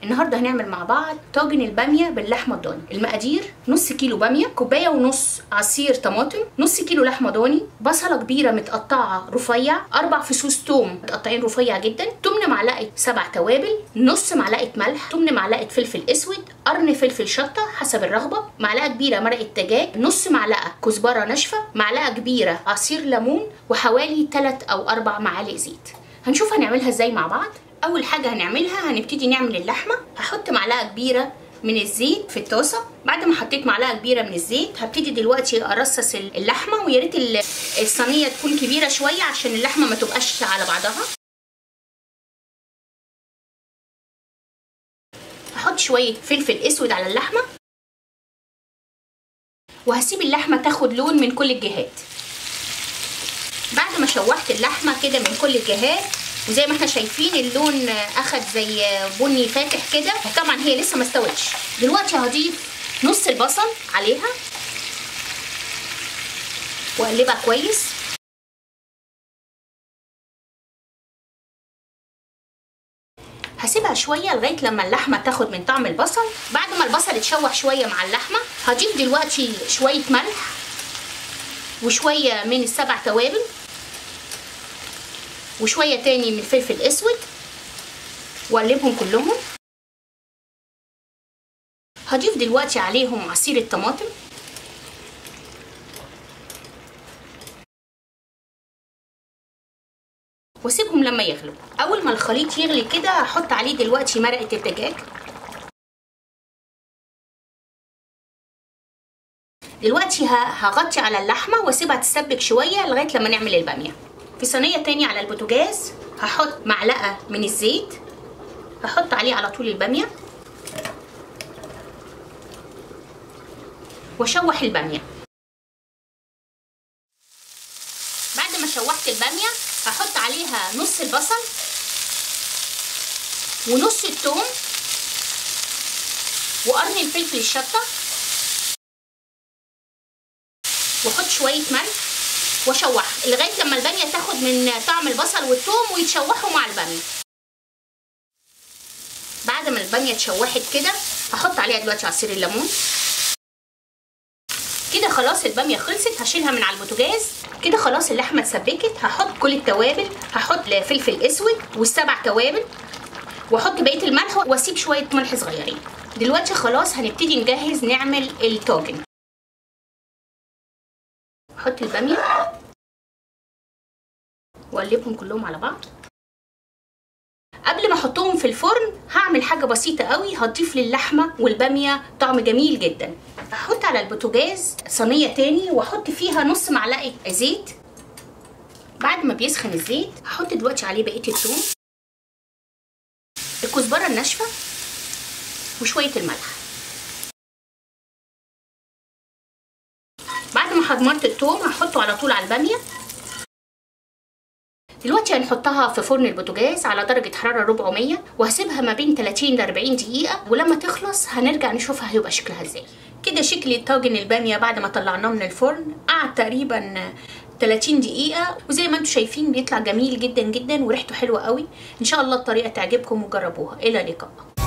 النهارده هنعمل مع بعض طاجن الباميه باللحمه الضاني المقادير نص كيلو باميه كوبايه ونص عصير طماطم نص كيلو لحمه ضاني بصله كبيره متقطعه رفيع اربع فصوص توم متقطعين رفيع جدا تمن معلقه سبع توابل نص معلقه ملح تمن معلقه فلفل اسود قرن فلفل شطه حسب الرغبه معلقه كبيره مرقه دجاج نص معلقه كزبره ناشفه معلقه كبيره عصير ليمون وحوالي 3 او 4 معالق زيت هنشوف هنعملها ازاي مع بعض اول حاجه هنعملها هنبتدي نعمل اللحمه هحط معلقه كبيره من الزيت في الطاسه بعد ما حطيت معلقه كبيره من الزيت هبتدي دلوقتي ارصص اللحمه ويا ريت الصينيه تكون كبيره شويه عشان اللحمه ما تبقاش على بعضها هحط شويه فلفل اسود على اللحمه وهسيب اللحمه تاخد لون من كل الجهات بعد ما شوحت اللحمه كده من كل الجهات وزي ما احنا شايفين اللون اخد زي بني فاتح كده طبعا هي لسه ما استوتش دلوقتي هضيف نص البصل عليها واقلبها كويس هسيبها شوية لغاية لما اللحمة تاخد من طعم البصل بعد ما البصل اتشوح شوية مع اللحمة هضيف دلوقتي شوية ملح وشوية من السبع توابل وشويه تاني من فلفل اسود واقلبهم كلهم هضيف دلوقتي عليهم عصير الطماطم واسيبهم لما يغلوا اول ما الخليط يغلي كده هحط عليه دلوقتي مرقه الدجاج دلوقتي هغطي على اللحمه واسيبها تسبك شويه لغايه لما نعمل الباميه في صينيه تاني على البوتاجاز هحط معلقه من الزيت هحط عليه على طول الباميه واشوح الباميه بعد ما شوحت الباميه هحط عليها نص البصل ونص الثوم وقرن الفلفل الشطه واحط شويه ملح واشوحها لغايه لما الباميه تاخد من طعم البصل والثوم ويتشوحوا مع الباميه بعد ما الباميه اتشوحت كده هحط عليها دلوقتي عصير الليمون كده خلاص الباميه خلصت هشيلها من على البوتاجاز كده خلاص اللحمه اتسبكت هحط كل التوابل هحط فلفل اسود والسبع توابل واحط بقيه الملح واسيب شويه ملح صغيرين دلوقتي خلاص هنبتدي نجهز نعمل الطاجن احط الباميه واقلبهم كلهم على بعض قبل ما احطهم في الفرن هعمل حاجه بسيطه قوي هضيف للحمه والباميه طعم جميل جدا هحط على البوتاجاز صينيه تاني واحط فيها نص معلقه زيت بعد ما بيسخن الزيت هحط دلوقتي عليه بقيه الثوم الكزبره الناشفه وشويه الملح بعد ما حمرت الثوم هحطه على طول على الباميه دلوقتي هنحطها في فرن البوتاجاز على درجة حرارة 400 وهسيبها ما بين 30 ل 40 دقيقة ولما تخلص هنرجع نشوفها هيبقى شكلها ازاي كده شكل طاجن البامية بعد ما طلعناه من الفرن قعد تقريبا 30 دقيقة وزي ما انتم شايفين بيطلع جميل جدا جدا وريحته حلوة قوي ان شاء الله الطريقة تعجبكم وجربوها الى اللقاء